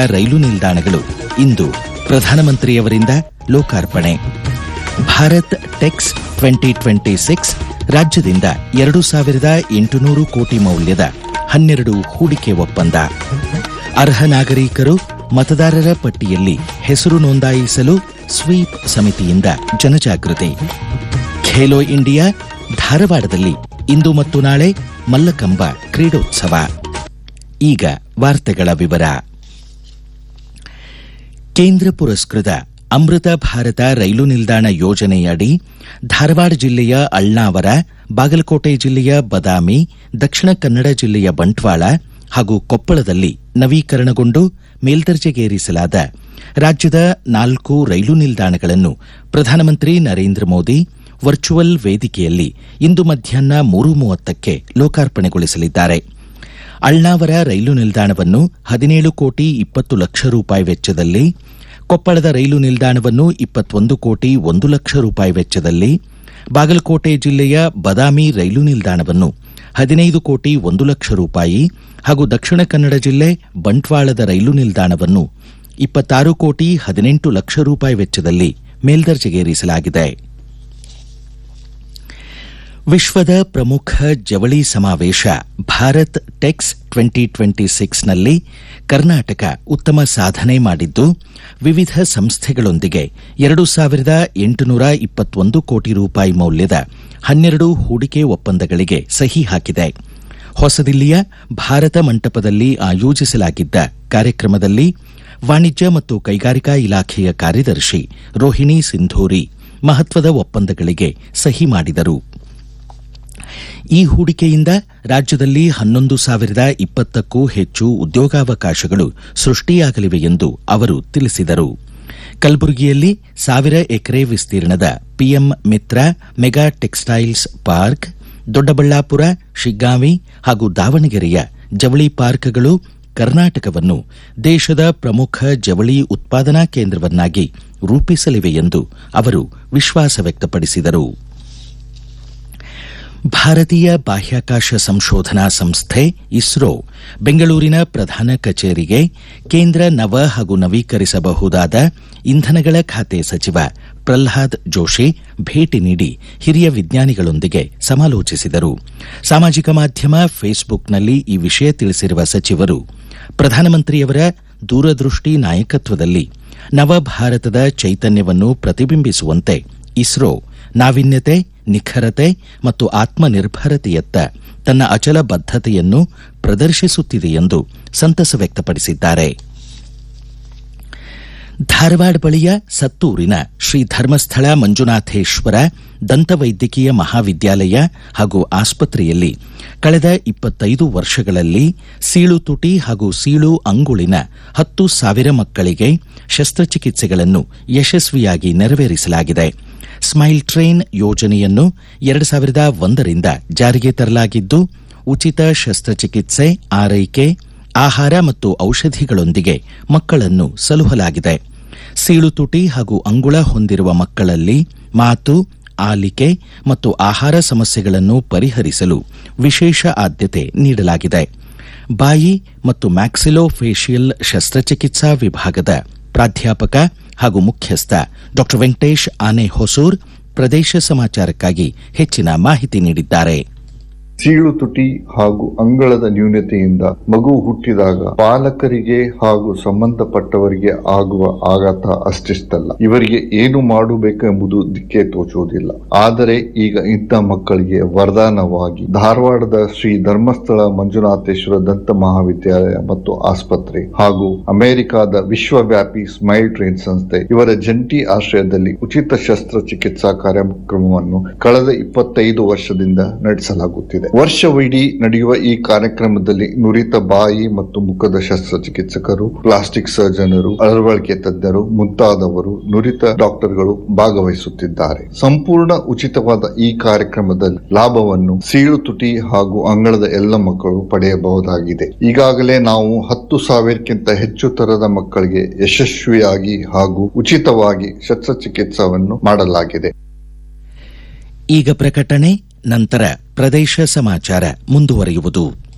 ರೈಲು ನಿಲ್ದಾಣಗಳು ಇಂದು ಪ್ರಧಾನಮಂತ್ರಿಯವರಿಂದ ಲೋಕಾರ್ಪಣೆ Bharat Tex twenty twenty six ರಾಜ್ಯದಿಂದ ಎರಡು ಸಾವಿರದ ಎಂಟುನೂರು ಕೋಟಿ ಮೌಲ್ಯದ ಹನ್ನೆರಡು ಹೂಡಿಕೆ ಒಪ್ಪಂದ ಅರ್ಹ ನಾಗರಿಕರು ಮತದಾರರ ಪಟ್ಟಿಯಲ್ಲಿ ಹೆಸರು ನೋಂದಾಯಿಸಲು ಸ್ವೀಪ್ ಸಮಿತಿಯಿಂದ ಜನಜಾಗೃತಿ ಖೇಲೋ ಇಂಡಿಯಾ ಧಾರವಾಡದಲ್ಲಿ ಇಂದು ಮತ್ತು ನಾಳೆ ಮಲ್ಲಕಂಬ ಕ್ರೀಡೋತ್ಸವ ಈಗ ವಾರ್ತೆಗಳ ವಿವರ ಕೇಂದ್ರ ಪುರಸ್ಕೃತ ಅಮೃತ ಭಾರತ ರೈಲು ನಿಲ್ದಾಣ ಯೋಜನೆಯಡಿ ಧಾರವಾಡ ಜಿಲ್ಲೆಯ ಅಳ್ನಾವರ ಬಾಗಲಕೋಟೆ ಜಿಲ್ಲೆಯ ಬದಾಮಿ ದಕ್ಷಿಣ ಕನ್ನಡ ಜಿಲ್ಲೆಯ ಬಂಟ್ವಾಳ ಹಾಗೂ ಕೊಪ್ಪಳದಲ್ಲಿ ನವೀಕರಣಗೊಂಡು ಮೇಲ್ದರ್ಜೆಗೇರಿಸಲಾದ ರಾಜ್ಯದ ನಾಲ್ಕು ರೈಲು ನಿಲ್ದಾಣಗಳನ್ನು ಪ್ರಧಾನಮಂತ್ರಿ ನರೇಂದ್ರ ಮೋದಿ ವರ್ಚುವಲ್ ವೇದಿಕೆಯಲ್ಲಿ ಇಂದು ಮಧ್ಯಾಹ್ನ ಮೂರು ಮೂವತ್ತಕ್ಕೆ ಲೋಕಾರ್ಪಣೆಗೊಳಿಸಲಿದ್ದಾರೆ ಅಳ್ನಾವರ ರೈಲು ನಿಲ್ದಾಣವನ್ನು ಹದಿನೇಳು ಕೋಟಿ ಇಪ್ಪತ್ತು ಲಕ್ಷ ರೂಪಾಯಿ ವೆಚ್ಚದಲ್ಲಿ ಕೊಪ್ಪಳದ ರೈಲು ನಿಲ್ದಾಣವನ್ನು ಇಪ್ಪತ್ತೊಂದು ಕೋಟಿ ಒಂದು ಲಕ್ಷ ರೂಪಾಯಿ ವೆಚ್ಚದಲ್ಲಿ ಬಾಗಲಕೋಟೆ ಜಿಲ್ಲೆಯ ಬದಾಮಿ ರೈಲು ನಿಲ್ದಾಣವನ್ನು ಹದಿನೈದು ಕೋಟಿ ಒಂದು ಲಕ್ಷ ರೂಪಾಯಿ ಹಾಗೂ ದಕ್ಷಿಣ ಕನ್ನಡ ಜಿಲ್ಲೆ ಬಂಟ್ವಾಳದ ರೈಲು ನಿಲ್ದಾಣವನ್ನು ಇಪ್ಪತ್ತಾರು ಕೋಟಿ ಹದಿನೆಂಟು ಲಕ್ಷ ರೂಪಾಯಿ ವೆಚ್ಚದಲ್ಲಿ ಮೇಲ್ದರ್ಜೆಗೇರಿಸಲಾಗಿದೆ ವಿಶ್ವದ ಪ್ರಮುಖ ಜವಳಿ ಸಮಾವೇಶ ಭಾರತ್ ಟೆಕ್ಸ್ ಟ್ವೆಂಟಿ ಟ್ವೆಂಟಿ ಸಿಕ್ಸ್ನಲ್ಲಿ ಕರ್ನಾಟಕ ಉತ್ತಮ ಸಾಧನೆ ಮಾಡಿದ್ದು ವಿವಿಧ ಸಂಸ್ಥೆಗಳೊಂದಿಗೆ ಎರಡು ಸಾವಿರದ ಎಂಟುನೂರ ಇಪ್ಪತ್ತೊಂದು ಕೋಟಿ ರೂಪಾಯಿ ಮೌಲ್ಯದ ಹನ್ನೆರಡು ಹೂಡಿಕೆ ಒಪ್ಪಂದಗಳಿಗೆ ಸಹಿ ಹಾಕಿದೆ ಹೊಸದಿಲ್ಲಿಯ ಭಾರತ ಮಂಟಪದಲ್ಲಿ ಆಯೋಜಿಸಲಾಗಿದ್ದ ಕಾರ್ಯಕ್ರಮದಲ್ಲಿ ವಾಣಿಜ್ಯ ಮತ್ತು ಕೈಗಾರಿಕಾ ಇಲಾಖೆಯ ಕಾರ್ಯದರ್ಶಿ ರೋಹಿಣಿ ಸಿಂಧೂರಿ ಮಹತ್ವದ ಒಪ್ಪಂದಗಳಿಗೆ ಸಹಿ ಮಾಡಿದರು ಈ ಹೂಡಿಕೆಯಿಂದ ರಾಜ್ಯದಲ್ಲಿ ಹನ್ನೊಂದು ಸಾವಿರದ ಇಪ್ಪತ್ತಕ್ಕೂ ಹೆಚ್ಚು ಉದ್ಯೋಗಾವಕಾಶಗಳು ಸೃಷ್ಟಿಯಾಗಲಿವೆ ಎಂದು ಅವರು ತಿಳಿಸಿದರು ಕಲಬುರಗಿಯಲ್ಲಿ ಸಾವಿರ ಎಕರೆ ವಿಸ್ತೀರ್ಣದ PM Mitra mega textiles park Doddaballapur Shiggaon ಹಾಗೂ ದಾವಣಗೆರೆಯ ಜವಳಿ ಪಾರ್ಕ್ಗಳು ಕರ್ನಾಟಕವನ್ನು ದೇಶದ ಪ್ರಮುಖ ಜವಳಿ ಉತ್ಪಾದನಾ ಕೇಂದ್ರವನ್ನಾಗಿ ರೂಪಿಸಲಿವೆ ಎಂದು ಅವರು ವಿಶ್ವಾಸ ವ್ಯಕ್ತಪಡಿಸಿದರು ಭಾರತೀಯ ಬಾಹ್ಯಾಕಾಶ ಸಂಶೋಧನಾ ಸಂಸ್ಥೆ ಇಸ್ರೋ ಬೆಂಗಳೂರಿನ ಪ್ರಧಾನ ಕಚೇರಿಗೆ ಕೇಂದ್ರ ನವ ಹಾಗೂ ನವೀಕರಿಸಬಹುದಾದ ಇಂಧನಗಳ ಖಾತೆ ಸಚಿವ ಪ್ರಲ್ಹಾದ್ ಜೋಶಿ ಭೇಟಿ ನೀಡಿ ಹಿರಿಯ ವಿಜ್ಞಾನಿಗಳೊಂದಿಗೆ ಸಮಾಲೋಚಿಸಿದರು ಸಾಮಾಜಿಕ ಮಾಧ್ಯಮ ಫೇಸ್ಬುಕ್ನಲ್ಲಿ ಈ ವಿಷಯ ತಿಳಿಸಿರುವ ಸಚಿವರು ಪ್ರಧಾನಮಂತ್ರಿಯವರ ದೂರದೃಷ್ಟಿ ನಾಯಕತ್ವದಲ್ಲಿ ನವಭಾರತದ ಚೈತನ್ಯವನ್ನು ಪ್ರತಿಬಿಂಬಿಸುವಂತೆ ಇಸ್ರೋ ನಾವಿನ್ಯತೆ ನಿಖರತೆ ಮತ್ತು ಆತ್ಮನಿರ್ಭರತೆಯತ್ತ ತನ್ನ ಅಚಲ ಬದ್ಧತೆಯನ್ನು ಪ್ರದರ್ಶಿಸುತ್ತಿದೆ ಎಂದು ಸಂತಸ ವ್ಯಕ್ತಪಡಿಸಿದ್ದಾರೆ ಧಾರವಾಡ ಬಳಿಯ ಸತ್ತೂರಿನ ಶ್ರೀ ಧರ್ಮಸ್ಥಳ ಮಂಜುನಾಥೇಶ್ವರ ದಂತವೈದ್ಯಕೀಯ ಮಹಾವಿದ್ಯಾಲಯ ಹಾಗೂ ಆಸ್ಪತ್ರೆಯಲ್ಲಿ ಕಳೆದ ಇಪ್ಪತ್ತೈದು ವರ್ಷಗಳಲ್ಲಿ ಸೀಳು ತುಟಿ ಹಾಗೂ ಸೀಳು ಅಂಗುಳಿನ ಹತ್ತು ಸಾವಿರ ಮಕ್ಕಳಿಗೆ ಶಸ್ತ್ರಚಿಕಿತ್ಸೆಗಳನ್ನು ಯಶಸ್ವಿಯಾಗಿ ನೆರವೇರಿಸಲಾಗಿದೆ ಸ್ಮೈಲ್ ಟ್ರೈನ್ ಯೋಜನೆಯನ್ನು ಎರಡು ಸಾವಿರದ ಒಂದರಿಂದ ಜಾರಿಗೆ ತರಲಾಗಿದ್ದು ಉಚಿತ ಶಸ್ತ್ರಚಿಕಿತ್ಸೆ ಆರೈಕೆ ಆಹಾರ ಮತ್ತು ಔಷಧಿಗಳೊಂದಿಗೆ ಮಕ್ಕಳನ್ನು ಸಲುಹಲಾಗಿದೆ ಸೀಳು ತುಟಿ ಹಾಗೂ ಅಂಗುಳ ಹೊಂದಿರುವ ಮಕ್ಕಳಲ್ಲಿ ಮಾತು ಆಲಿಕೆ ಮತ್ತು ಆಹಾರ ಸಮಸ್ಯೆಗಳನ್ನು ಪರಿಹರಿಸಲು ವಿಶೇಷ ಆದ್ಯತೆ ನೀಡಲಾಗಿದೆ ಬಾಯಿ ಮತ್ತು ಮ್ಯಾಕ್ಸಿಲೋಫೇಶಿಯಲ್ ಶಸ್ತ್ರಚಿಕಿತ್ಸಾ ವಿಭಾಗದ ಪ್ರಾಧ್ಯಾಪಕ ಹಾಗೂ ಮುಖ್ಯಸ್ಥ ಡಾ ವೆಂಕಟೇಶ್ ಆನೆ ಹೊಸೂರ್ ಪ್ರದೇಶ ಸಮಾಚಾರಕ್ಕಾಗಿ ಹೆಚ್ಚಿನ ಮಾಹಿತಿ ನೀಡಿದ್ದಾರೆ ಸೀಳು ತುಟಿ ಹಾಗೂ ಅಂಗಳದ ನ್ಯೂನತೆಯಿಂದ ಮಗು ಹುಟ್ಟಿದಾಗ ಪಾಲಕರಿಗೆ ಹಾಗೂ ಸಂಬಂಧಪಟ್ಟವರಿಗೆ ಆಗುವ ಆಘಾತ ಅಷ್ಟಿಷ್ಟಲ್ಲ ಇವರಿಗೆ ಏನು ಮಾಡಬೇಕೆಂಬುದು ದಿಕ್ಕೆ ತೋಚುವುದಿಲ್ಲ ಆದರೆ ಈಗ ಇಂಥ ಮಕ್ಕಳಿಗೆ ವರದಾನವಾಗಿ ಧಾರವಾಡದ ಶ್ರೀ ಧರ್ಮಸ್ಥಳ ಮಂಜುನಾಥೇಶ್ವರ ದಂತ ಮಹಾವಿದ್ಯಾಲಯ ಮತ್ತು ಆಸ್ಪತ್ರೆ ಹಾಗೂ ಅಮೆರಿಕಾದ ವಿಶ್ವವ್ಯಾಪಿ ಸ್ಮೈಲ್ ಟ್ರೈನ್ ಸಂಸ್ಥೆ ಇವರ ಜಂಟಿ ಆಶ್ರಯದಲ್ಲಿ ಉಚಿತ ಶಸ್ತ್ರಚಿಕಿತ್ಸಾ ಕಾರ್ಯಕ್ರಮವನ್ನು ಕಳೆದ ಇಪ್ಪತ್ತೈದು ವರ್ಷದಿಂದ ನಡೆಸಲಾಗುತ್ತಿದೆ ವರ್ಷವಿಡೀ ನಡೆಯುವ ಈ ಕಾರ್ಯಕ್ರಮದಲ್ಲಿ ನುರಿತ ಬಾಯಿ ಮತ್ತು ಮುಖದ ಶಸ್ತ್ರಚಿಕಿತ್ಸಕರು ಪ್ಲಾಸ್ಟಿಕ್ ಸರ್ಜನರು ಅಳವಡಿಕೆ ತಜ್ಞರು ಮುಂತಾದವರು ನುರಿತ ಡಾಕ್ಟರ್ಗಳು ಭಾಗವಹಿಸುತ್ತಿದ್ದಾರೆ ಸಂಪೂರ್ಣ ಉಚಿತವಾದ ಈ ಕಾರ್ಯಕ್ರಮದಲ್ಲಿ ಲಾಭವನ್ನು ಸೀಳು ತುಟಿ ಹಾಗೂ ಅಂಗಳದ ಎಲ್ಲ ಮಕ್ಕಳು ಪಡೆಯಬಹುದಾಗಿದೆ ಈಗಾಗಲೇ ನಾವು ಹತ್ತು ಸಾವಿರಕ್ಕಿಂತ ಹೆಚ್ಚು ತರದ ಮಕ್ಕಳಿಗೆ ಯಶಸ್ವಿಯಾಗಿ ಹಾಗೂ ಉಚಿತವಾಗಿ ಶಸ್ತ್ರಚಿಕಿತ್ಸವನ್ನು ಮಾಡಲಾಗಿದೆ ಈಗ ಪ್ರಕಟಣೆ ನಂತರ ಪ್ರದೇಶ ಸಮಾಚಾರ ಮುಂದುವರಿಯುವುದು